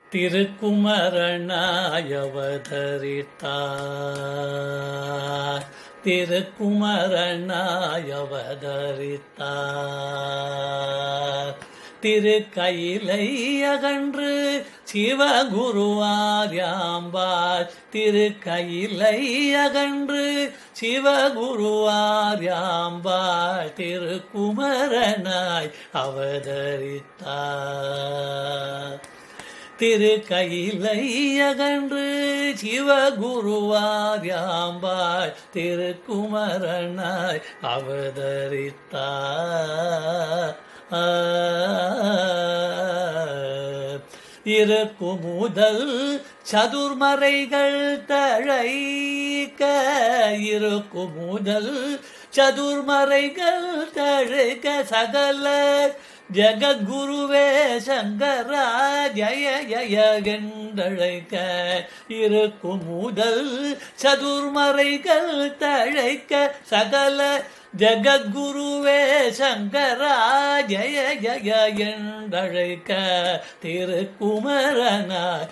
திருக்குமரனாய் அவதரித்தார் திருக்குமரனாய் அவதரித்தார் திரு கையிலை அகன்று சிவகுருவார்யாம்பார் திரு கையிலை அகன்று சிவகுருவார்யாம்பார் திருக்குமரனாய் அவதரித்தார் திரு கையிலை அகன்று சிவகுருவார்யாம்பாய் திருக்குமரனாய் அவதரித்தார் இருக்கு முதல் சதுர்மறைகள் தழைக்க இருக்கு முதல் சதுர்மறைகள் தழைக்க சகல ஜகத்குருவே சங்கரா ஜய ஜய கண்டழைக்க இருக்கும் முதல் சதுர்மறைகள் தழைக்க சகல ஜகத்குருவே சங்கரா ஜய ஜய என்றழைக்க திருக்குமரனாய்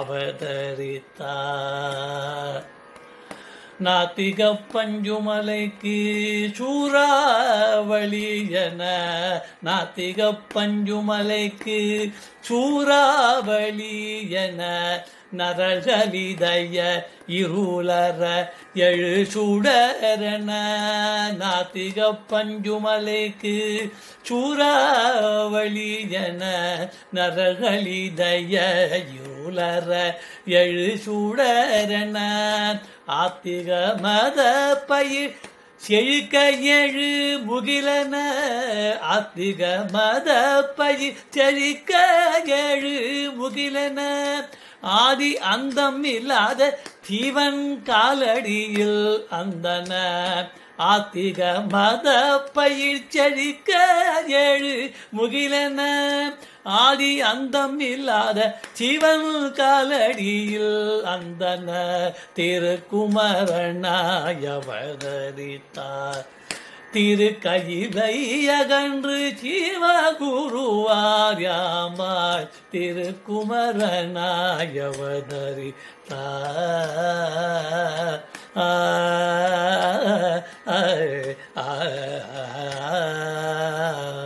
அவதரித்தார் நாத்திக பஞ்சுமலைக்கு சூறாவளி என நாத்திக பஞ்சுமலைக்கு சூறாவளி என நரகலிதய இருளற எழு சுடரன நாத்திக பஞ்சுமலைக்கு சூறாவளி என நரகலிதய இருளற எழு சுடரன ஆத்திக மத பயிர் செழிக்க எழு முகிலன ஆத்திக மத பயிர் செழிக்க எழு முகிலன ஆதி அந்தம் இல்லாத தீவன் காலடியில் அந்தன ஆத்திக மத பயிர் செழிக்க ஏழு முகிலன ஆதி அந்தம் இல்லாத சிவன் காலடியில் அந்தன திருக்குமரனாயவதரித்தார் திரு கையிலை அகன்று சிவகுருவார்யாமாய் திருக்குமரனாயவதரித்தார் ஆ ஆ ஆ ஆ